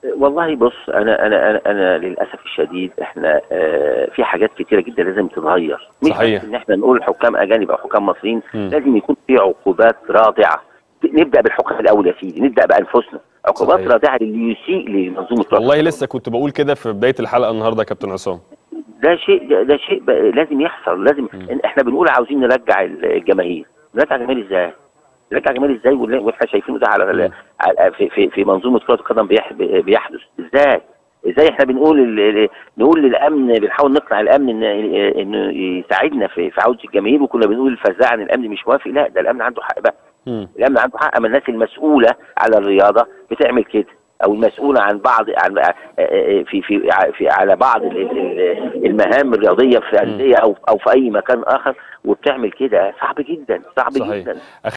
والله بص انا انا انا, أنا للاسف الشديد احنا آه في حاجات كتيره جدا لازم تتغير مش صحيح. بس ان احنا نقول حكام اجانب او حكام مصريين مم. لازم يكون في عقوبات رادعه نبدا بالحكام الاول يا سيدي نبدا بانفسنا عقوبات صحيح. رادعه للي يسيء لمنظومه كرة والله القدم. لسه كنت بقول كده في بدايه الحلقه النهارده يا كابتن عصام ده شيء ده, ده شيء بقى لازم يحصل لازم مم. احنا بنقول عاوزين نرجع الجماهير نرجع الجماهير ازاي؟ نرجع الجماهير ازاي ولا- واحنا شايفينه ده على مم. على في في, في منظومه كره القدم بيح- بيحدث ازاي؟ ازاي احنا بنقول ال- ال- نقول للامن بنحاول نقنع الامن ان انه يساعدنا في في عوده الجماهير وكنا بنقول الفزاعه ان الامن مش موافق لا ده الامن عنده حق بقى مم. الامن عنده حق اما الناس المسؤوله على الرياضه بتعمل كده او المسؤوله عن بعض عن في في في على بعض ال- ال- المهام الرياضيه في انديه او او في اي مكان اخر وبتعمل كده صعب جدا صعب صحيح. جدا